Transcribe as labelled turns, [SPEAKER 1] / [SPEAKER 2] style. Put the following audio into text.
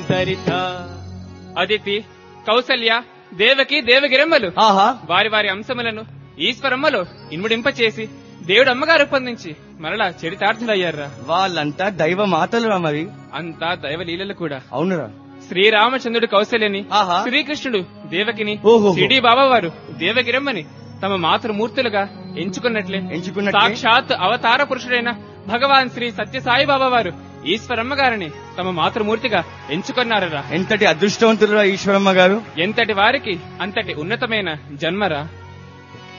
[SPEAKER 1] అవతరిత అదితి కౌసల్య దేవకి దేవగిరమ్మలు
[SPEAKER 2] ఆహా
[SPEAKER 1] వారి వారి అంశములను ఈశ్వరమ్మలో ఇన్ముడింపచేసి దేవుడు అమ్మగారు రూపొందించి మరలా చరితార్థులయ్యారా
[SPEAKER 2] వాళ్ళంతా దైవ మాతలు రా మరి
[SPEAKER 1] అంతా దైవలీలలు కూడా
[SPEAKER 2] అవునురా
[SPEAKER 1] శ్రీరామచంద్రుడు కౌశల్యని
[SPEAKER 2] ఆహా.
[SPEAKER 1] శ్రీకృష్ణుడు దేవకిని
[SPEAKER 2] ఓహోహో.
[SPEAKER 1] సిడి బాబా వారు దేవగిరమ్మని తమ మాతృమూర్తులుగా ఎంచుకున్నట్లే
[SPEAKER 2] ఎంచుకున్నట్లే.
[SPEAKER 1] సాక్షాత్ అవతార పురుషుడైన భగవాన్ శ్రీ సత్యసాయి బాబా వారు ఈశ్వరమ్మ గారిని తమ మాతృమూర్తిగా ఎంచుకున్నారరా
[SPEAKER 2] ఎంతటి అదృష్టవంతులురా ఈశ్వరమ్మ గారు
[SPEAKER 1] ఎంతటి వారికి అంతటి ఉన్నతమైన జన్మరా